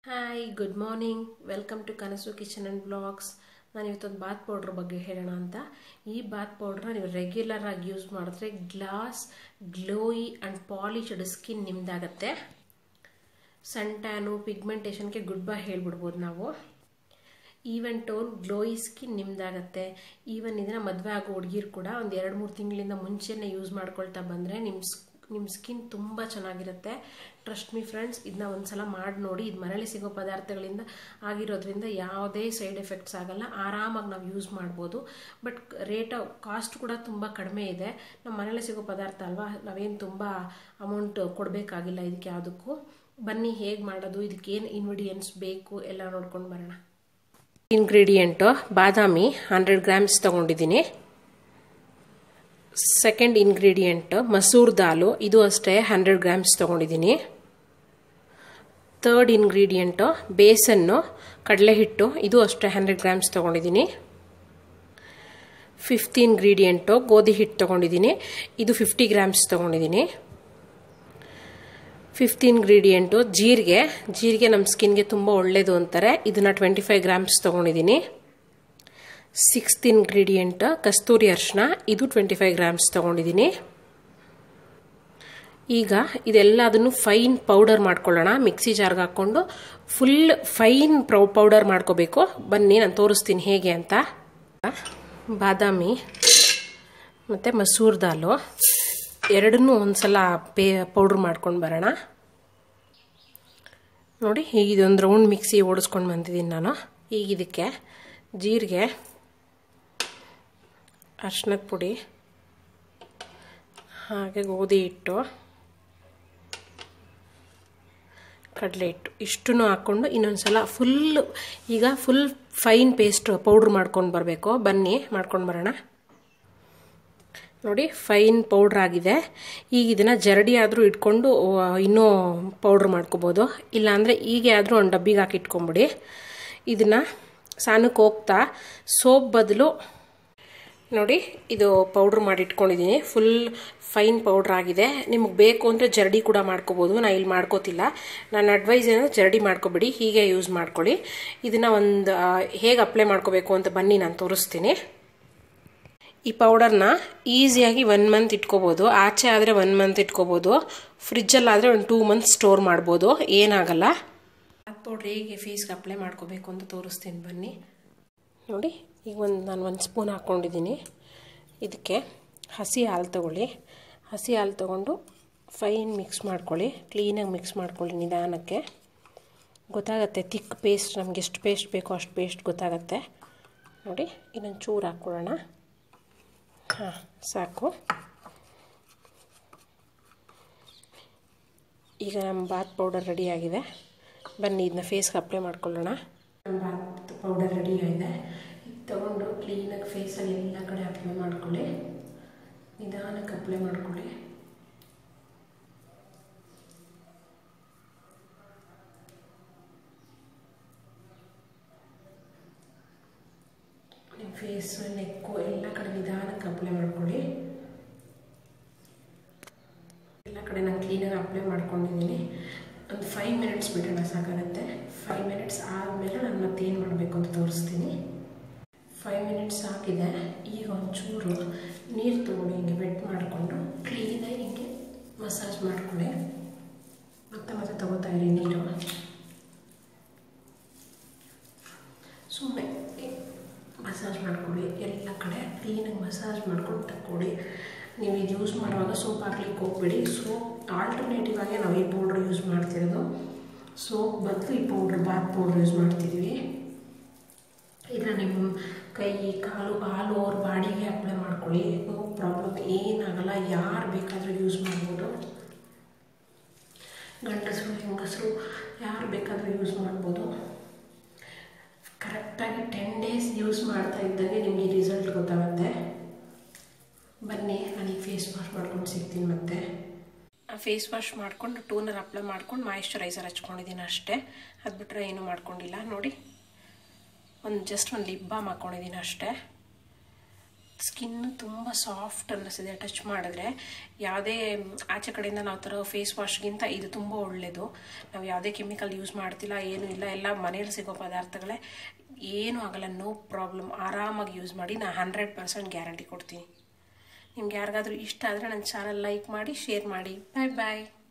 hi good morning welcome to Kanasu kitchen and blogs ನಾನು ಇವತ್ತೊಂದು Baat powder ಬಗ್ಗೆ ಹೇಳೋಣ ಅಂತ ಈ ಬಾತ್ ಪೌಡ್ರನ್ನ ನೀವು ರೆಗ್ಯುಲರ್ ಆಗಿ ಯೂಸ್ ಮಾಡಿದ್ರೆ glass glowy and polished skin ನಿಮ್ದಾಗತ್ತೆ ಸನ್ ಟ್ಯಾನು ಪಿಗ್ಮೆಂಟೇಷನ್ಗೆ ಗುಡ್ ಬೈ ಹೇಳ್ಬಿಡ್ಬೋದು ನಾವು ಈವನ್ ಟೋನ್ ಗ್ಲೋಯಿ ಸ್ಕಿನ್ ನಿಮ್ದಾಗತ್ತೆ ಈವನ್ ಇದನ್ನ ಮದುವೆ ಆಗೋ ಹುಡುಗಿರು ಕೂಡ ಒಂದು ಎರಡು ಮೂರು ತಿಂಗಳಿಂದ ಮುಂಚೆನೇ ಯೂಸ್ ಮಾಡ್ಕೊಳ್ತಾ ಬಂದರೆ ನಿಮ್ಮ ನಿಮ್ಮ ಸ್ಕಿನ್ ತುಂಬ ಚೆನ್ನಾಗಿರುತ್ತೆ ಟ್ರಸ್ಟ್ ಮಿ ಫ್ರೆಂಡ್ಸ್ ಇದನ್ನ ಒಂದ್ಸಲ ಮಾಡಿ ನೋಡಿ ಇದು ಮನೇಲಿ ಸಿಗೋ ಪದಾರ್ಥಗಳಿಂದ ಆಗಿರೋದ್ರಿಂದ ಯಾವುದೇ ಸೈಡ್ ಎಫೆಕ್ಟ್ಸ್ ಆಗಲ್ಲ ಆರಾಮಾಗಿ ನಾವು ಯೂಸ್ ಮಾಡ್ಬೋದು ಬಟ್ ರೇಟ್ ಕಾಸ್ಟ್ ಕೂಡ ತುಂಬ ಕಡಿಮೆ ಇದೆ ನಮ್ಮ ಮನೇಲಿ ಸಿಗೋ ಪದಾರ್ಥ ಅಲ್ವಾ ನಾವೇನು ತುಂಬ ಅಮೌಂಟ್ ಕೊಡಬೇಕಾಗಿಲ್ಲ ಇದಕ್ಕೆ ಯಾವುದಕ್ಕೂ ಬನ್ನಿ ಹೇಗೆ ಮಾಡೋದು ಇದಕ್ಕೇನು ಇನ್ಗ್ರೀಡಿಯೆಂಟ್ಸ್ ಬೇಕು ಎಲ್ಲ ನೋಡ್ಕೊಂಡು ಬರೋಣ ಇಂಗ್ರೀಡಿಯೆಂಟು ಬಾದಾಮಿ ಹಂಡ್ರೆಡ್ ಗ್ರಾಮ್ಸ್ ತೊಗೊಂಡಿದ್ದೀನಿ ಸೆಕೆಂಡ್ ಇಂಗ್ರೀಡಿಯೆಂಟ್ ಮಸೂರ್ ದಾಲು ಇದು ಅಷ್ಟೇ ಹಂಡ್ರೆಡ್ ಗ್ರಾಮ್ಸ್ ತೊಗೊಂಡಿದ್ದೀನಿ ಥರ್ಡ್ ಇಂಗ್ರೀಡಿಯೆಂಟು ಬೇಸನ್ನು ಕಡಲೆ ಹಿಟ್ಟು ಇದು ಅಷ್ಟೇ ಹಂಡ್ರೆಡ್ ಗ್ರಾಮ್ಸ್ ತೊಗೊಂಡಿದ್ದೀನಿ ಫಿಫ್ತ್ ಇಂಗ್ರೀಡಿಯೆಂಟು ಗೋಧಿ ಹಿಟ್ಟು ತೊಗೊಂಡಿದ್ದೀನಿ ಇದು ಫಿಫ್ಟಿ ಗ್ರಾಮ್ಸ್ ತೊಗೊಂಡಿದ್ದೀನಿ ಫಿಫ್ತ್ ಇಂಗ್ರೀಡಿಯೆಂಟು ಜೀರಿಗೆ ಜೀರಿಗೆ ನಮ್ಮ ಸ್ಕಿನ್ಗೆ ತುಂಬ ಒಳ್ಳೆಯದು ಅಂತಾರೆ ಇದನ್ನು ಟ್ವೆಂಟಿ ಫೈವ್ ಗ್ರಾಮ್ಸ್ ತೊಗೊಂಡಿದ್ದೀನಿ ಸಿಕ್ಸ್ತ್ ಇಂಗ್ರೀಡಿಯೆಂಟ್ ಕಸ್ತೂರಿ ಅರಿಶಿನ ಇದು ಟ್ವೆಂಟಿ ಫೈವ್ ಗ್ರಾಮ್ಸ್ ತೊಗೊಂಡಿದ್ದೀನಿ ಈಗ ಇದೆಲ್ಲದನ್ನು ಫೈನ್ ಪೌಡರ್ ಮಾಡ್ಕೊಳ್ಳೋಣ ಮಿಕ್ಸಿ ಜಾರ್ಗೆ ಹಾಕ್ಕೊಂಡು ಫುಲ್ ಫೈನ್ ಪೌಡರ್ ಮಾಡ್ಕೋಬೇಕು ಬನ್ನಿ ನಾನು ತೋರಿಸ್ತೀನಿ ಹೇಗೆ ಅಂತ ಬಾದಾಮಿ ಮತ್ತು ಮಸೂರ್ ದಾಲು ಎರಡನ್ನೂ ಒಂದ್ಸಲ ಪೇ ಪೌಡ್ರ್ ಮಾಡ್ಕೊಂಡು ಬರೋಣ ನೋಡಿ ಈಗ ಇದೊಂದು ರೌಂಡ್ ಮಿಕ್ಸಿ ಓಡಿಸ್ಕೊಂಡು ಬಂದಿದ್ದೀನಿ ನಾನು ಈಗ ಇದಕ್ಕೆ ಜೀರಿಗೆ ಅರ್ಶಿನದ ಪುಡಿ ಹಾಗೆ ಗೋಧಿ ಹಿಟ್ಟು ಕಡಲೆ ಹಿಟ್ಟು ಇಷ್ಟನ್ನು ಹಾಕ್ಕೊಂಡು ಇನ್ನೊಂದ್ಸಲ ಫುಲ್ ಈಗ ಫುಲ್ ಫೈನ್ ಪೇಸ್ಟ್ ಪೌಡ್ರ್ ಮಾಡ್ಕೊಂಡು ಬರಬೇಕು ಬನ್ನಿ ಮಾಡ್ಕೊಂಡು ಬರೋಣ ನೋಡಿ ಫೈನ್ ಪೌಡ್ರ್ ಆಗಿದೆ ಈಗ ಇದನ್ನು ಜರಡಿ ಆದರೂ ಇಟ್ಕೊಂಡು ಇನ್ನೂ ಪೌಡ್ರ್ ಮಾಡ್ಕೋಬೋದು ಇಲ್ಲಾಂದರೆ ಹೀಗೆ ಆದರೂ ಒಂದು ಡಬ್ಬಿಗೆ ಹಾಕಿ ಇಟ್ಕೊಂಬಿಡಿ ಇದನ್ನು ಸಾನಕ್ಕೆ ಹೋಗ್ತಾ ಸೋಪ್ ಬದಲು ನೋಡಿ ಇದು ಪೌಡ್ರ್ ಮಾಡಿ ಇಟ್ಕೊಂಡಿದ್ದೀನಿ ಫುಲ್ ಫೈನ್ ಪೌಡ್ರ್ ಆಗಿದೆ ನಿಮಗೆ ಬೇಕು ಅಂದರೆ ಜರಡಿ ಕೂಡ ಮಾಡ್ಕೋಬೋದು ನಾನು ಇಲ್ಲಿ ಮಾಡ್ಕೋತಿಲ್ಲ ನನ್ನ ಅಡ್ವೈಸ್ ಏನಂದ್ರೆ ಜರಡಿ ಮಾಡ್ಕೊಬಿಡಿ ಹೀಗೆ ಯೂಸ್ ಮಾಡ್ಕೊಳ್ಳಿ ಇದನ್ನು ಒಂದು ಹೇಗೆ ಅಪ್ಲೈ ಮಾಡ್ಕೋಬೇಕು ಅಂತ ಬನ್ನಿ ನಾನು ತೋರಿಸ್ತೀನಿ ಈ ಪೌಡರ್ನ ಈಸಿಯಾಗಿ ಒನ್ ಮಂತ್ ಇಟ್ಕೋಬೋದು ಆಚೆ ಆದರೆ ಒನ್ ಮಂತ್ ಇಟ್ಕೋಬೋದು ಫ್ರಿಜ್ಜಲ್ಲಾದರೆ ಒಂದು ಟೂ ಮಂತ್ಸ್ ಸ್ಟೋರ್ ಮಾಡ್ಬೋದು ಏನಾಗಲ್ಲ ಆ ಪೌಡ್ರ್ ಹೇಗೆ ಫೇಸ್ಗೆ ಅಪ್ಲೈ ಮಾಡ್ಕೋಬೇಕು ಅಂತ ತೋರಿಸ್ತೀನಿ ಬನ್ನಿ ನೋಡಿ ಈಗ ಒಂದು ನಾನು ಒಂದು ಸ್ಪೂನ್ ಹಾಕ್ಕೊಂಡಿದ್ದೀನಿ ಇದಕ್ಕೆ ಹಸಿ ಹಾಲು ತೊಗೊಳ್ಳಿ ಹಸಿ ಹಾಲು ತೊಗೊಂಡು ಫೈನ್ ಮಿಕ್ಸ್ ಮಾಡ್ಕೊಳ್ಳಿ ಕ್ಲೀನಾಗಿ ಮಿಕ್ಸ್ ಮಾಡ್ಕೊಳ್ಳಿ ನಿಧಾನಕ್ಕೆ ಗೊತ್ತಾಗತ್ತೆ ತಿಕ್ ಪೇಸ್ಟ್ ನಮ್ಗೆ ಎಷ್ಟು ಪೇಸ್ಟ್ ಬೇಕೋ ಅಷ್ಟು ಪೇಸ್ಟ್ ಗೊತ್ತಾಗತ್ತೆ ನೋಡಿ ಇನ್ನೊಂದು ಚೂರು ಹಾಕ್ಕೊಳ್ಳೋಣ ಹಾಂ ಸಾಕು ಈಗ ನಮ್ಮ ಬಾತ್ ಪೌಡರ್ ರೆಡಿಯಾಗಿದೆ ಬನ್ನಿ ಇದನ್ನ ಫೇಸ್ಗೆ ಅಪ್ಲೈ ಮಾಡ್ಕೊಳ್ಳೋಣ ನಮ್ಮ ಬಾತ್ ಪೌಡರ್ ರೆಡಿ ಆಗಿದೆ ಇದು ತೊಗೊಂಡು ಕ್ಲೀನಾಗಿ ಫೇಸಲ್ಲಿ ಎಲ್ಲ ಕಡೆ ಅಪ್ಲೈ ಮಾಡ್ಕೊಳ್ಳಿ ನಿಧಾನಕ್ಕೆ ಅಪ್ಲೈ ಮಾಡ್ಕೊಳ್ಳಿ ನಿಮ್ಮ ಫೇಸು ನೆಕ್ಕು ಎಲ್ಲ ಕಡೆ ನಿಧಾನಕ್ಕೆ ಅಪ್ಲೈ ಮಾಡ್ಕೊಳ್ಳಿ ಎಲ್ಲ ಕಡೆ ನಾನು ಕ್ಲೀನಾಗಿ ಅಪ್ಲೈ ಮಾಡ್ಕೊಂಡಿದ್ದೀನಿ ಒಂದು ಫೈವ್ ಮಿನಿಟ್ಸ್ ಬಿಡೋಣ ಸಾಕಾಗುತ್ತೆ ಫೈವ್ ಮಿನಿಟ್ಸ್ ಆದಮೇಲೆ ನಾನು ಮತ್ತೇನು ಮಾಡಬೇಕು ಅಂತ ತೋರಿಸ್ತೀನಿ ಫೈವ್ ಮಿನಿಟ್ಸ್ ಹಾಕಿದೆ ಈಗ ಒಂಚೂರು ನೀರು ತೊಗೊಂಡು ಹಿಂಗೆ ವೆಟ್ ಮಾಡಿಕೊಂಡು ಕ್ಲೀನಾಗಿ ಹಿಂಗೆ ಮಸಾಜ್ ಮಾಡ್ಕೊಳ್ಳಿ ಮತ್ತೆ ಮತ್ತೆ ತಗೋತಾ ಇರಿ ನೀರು ಸುಮ್ಮನೆ ಮಸಾಜ್ ಮಾಡ್ಕೊಳ್ಳಿ ಎಲ್ಲ ಕಡೆ ಕ್ಲೀನಾಗಿ ಮಸಾಜ್ ಮಾಡ್ಕೊಂಡು ತಕ್ಕೊಳ್ಳಿ ನೀವು ಇದು ಯೂಸ್ ಮಾಡುವಾಗ ಸೋಪ್ ಹಾಕ್ಲಿಕ್ಕೆ ಹೋಗ್ಬೇಡಿ ಸೋಪ್ ಆಲ್ಟರ್ನೇಟಿವ್ ಆಗಿ ನಾವು ಈ ಪೌಡ್ರ್ ಯೂಸ್ ಮಾಡ್ತಿರೋದು ಸೋಪ್ ಬದಲು ಈ ಪೌಡ್ರ್ ಬಾತ್ ಪೌಡ್ರ್ ಯೂಸ್ ಮಾಡ್ತಿದ್ದೀವಿ ಇದನ್ನ ನಿಮ್ಮ ಕೈ ಕಾಲು ಆಲ್ ಓವರ್ ಬಾಡಿಗೆ ಅಪ್ಲೈ ಮಾಡ್ಕೊಳ್ಳಿ ನೋ ಪ್ರಾಬ್ಲಮ್ ಏನಾಗಲ್ಲ ಯಾರು ಬೇಕಾದರೂ ಯೂಸ್ ಮಾಡ್ಬೋದು ಗಂಡಸರು ಹೆಂಗಸರು ಯಾರು ಬೇಕಾದರೂ ಯೂಸ್ ಮಾಡ್ಬೋದು ಕರೆಕ್ಟಾಗಿ ಟೆನ್ ಡೇಸ್ ಯೂಸ್ ಮಾಡ್ತಾ ಇದ್ದಂಗೆ ನಿಮಗೆ ರಿಸಲ್ಟ್ ಗೊತ್ತಾಗುತ್ತೆ ಬನ್ನಿ ನನಗೆ ಫೇಸ್ ವಾಶ್ ಮಾಡ್ಕೊಂಡು ಸಿಗ್ತೀನಿ ಮತ್ತೆ ಫೇಸ್ ವಾಶ್ ಮಾಡ್ಕೊಂಡು ಟೋನರ್ ಅಪ್ಲೈ ಮಾಡ್ಕೊಂಡು ಮಾಯಿಶ್ಚರೈಸರ್ ಹಚ್ಕೊಂಡಿದ್ದೀನಿ ಅಷ್ಟೇ ಅದು ಬಿಟ್ಟರೆ ಏನೂ ಮಾಡ್ಕೊಂಡಿಲ್ಲ ನೋಡಿ ಒಂದು ಜಸ್ಟ್ ಒಂದು ಲಿಪ್ ಬಾಮ್ ಹಾಕ್ಕೊಂಡಿದ್ದೀನಿ ಅಷ್ಟೇ ಸ್ಕಿನ್ ತುಂಬ ಸಾಫ್ಟ್ ಅನ್ನಿಸಿದೆ ಟಚ್ ಮಾಡಿದ್ರೆ ಯಾವುದೇ ಆಚೆ ಕಡೆಯಿಂದ ನಾವು ತರೋ ಫೇಸ್ ವಾಶ್ಗಿಂತ ಇದು ತುಂಬ ಒಳ್ಳೆಯದು ನಾವು ಯಾವುದೇ ಕೆಮಿಕಲ್ ಯೂಸ್ ಮಾಡ್ತಿಲ್ಲ ಏನೂ ಇಲ್ಲ ಎಲ್ಲ ಮನೇಲಿ ಸಿಗೋ ಪದಾರ್ಥಗಳೇ ಏನೂ ಆಗಲ್ಲ ನೋ ಪ್ರಾಬ್ಲಮ್ ಆರಾಮಾಗಿ ಯೂಸ್ ಮಾಡಿ ನಾನು ಹಂಡ್ರೆಡ್ ಪರ್ಸೆಂಟ್ ಗ್ಯಾರಂಟಿ ಕೊಡ್ತೀನಿ ನಿಮ್ಗೆ ಯಾರಿಗಾದ್ರೂ ಇಷ್ಟ ಆದರೆ ನನ್ನ ಚಾನಲ್ ಲೈಕ್ ಮಾಡಿ ಶೇರ್ ಮಾಡಿ ಬಾಯ್ ಬಾಯ್